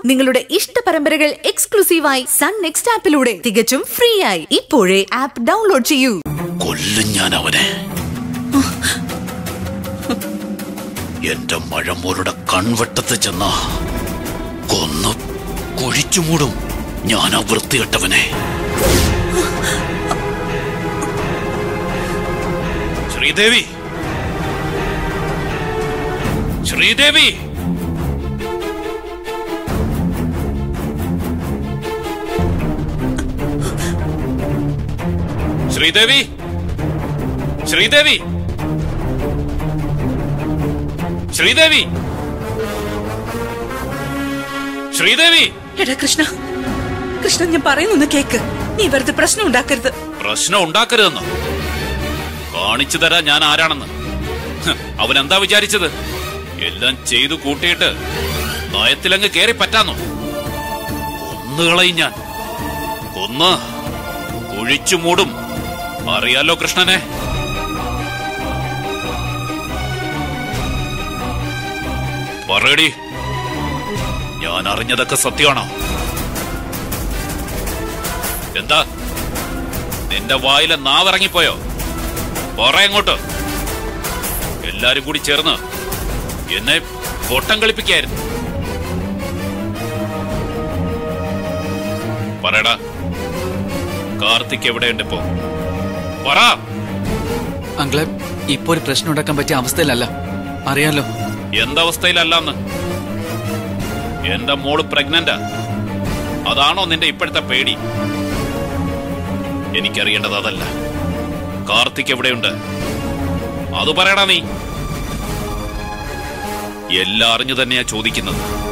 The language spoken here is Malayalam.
നിങ്ങളുടെ ഇഷ്ട പരമ്പരകൾ എക്സ്ക്ലൂസീവായി സൺ നെക്സ്റ്റ് ആപ്പിലൂടെ തികച്ചും ഫ്രീ ആയി ഇപ്പോഴേ ആപ്പ് ഡൗൺലോഡ് ചെയ്യൂ കൊല്ലും ഞാൻ അവനെ എന്റെ മഴമോരുടെ കൺവെട്ടത്ത് ചെന്ന കൊന്ന് കുഴിച്ചുമൂടും ഞാൻ ആ വൃത്തികെട്ടവനെ ശ്രീദേവി ശ്രീദേവി ശ്രീദേവി ശ്രീദേവി ശ്രീദേവി ശ്രീദേവി എടാ കൃഷ്ണ കൃഷ്ണ ഞാൻ പറയുന്നൊന്ന് കേക്ക് നീ വെറുതെ പ്രശ്നം ഉണ്ടാക്കരുത് പ്രശ്നം ഉണ്ടാക്കരുതെന്ന് കാണിച്ചു തരാ ഞാൻ ആരാണെന്ന് ഹ്, അവൻ എന്താ വിചാരിച്ചത് എല്ലാം ചെയ്തു കൂട്ടിയിട്ട് നയത്തിലങ്ങ് കേറി പറ്റാന്നോ കൊന്നുകളയും ഞാൻ കൊന്ന് കുഴിച്ചു മൂടും അറിയാലോ കൃഷ്ണനെ പറയടി ഞാൻ അറിഞ്ഞതൊക്കെ സത്യമാണോ എന്താ നിന്റെ വായിലെ നാവിറങ്ങിപ്പോയോ പറ എങ്ങോട്ട് എല്ലാരും കൂടി ചേർന്ന് എന്നെ പൊട്ടം കളിപ്പിക്കായിരുന്നു പറയടാ കാർത്തിക് എവിടെയുണ്ട് ഇപ്പോ പറ അങ്കിളെ ഇപ്പൊ ഒരു പ്രശ്നം ഉണ്ടാക്കാൻ പറ്റിയ അവസ്ഥയിലല്ല അറിയാലോ എന്തവസ്ഥയിലല്ലെന്ന് എന്റെ മോള് പ്രഗ്നന്റാ അതാണോ നിന്റെ ഇപ്പോഴത്തെ പേടി എനിക്കറിയേണ്ടത് അതല്ല കാർത്തിക് എവിടെയുണ്ട് അത് പറയടാ നീ എല്ലാം അറിഞ്ഞു തന്നെയാ ചോദിക്കുന്നത്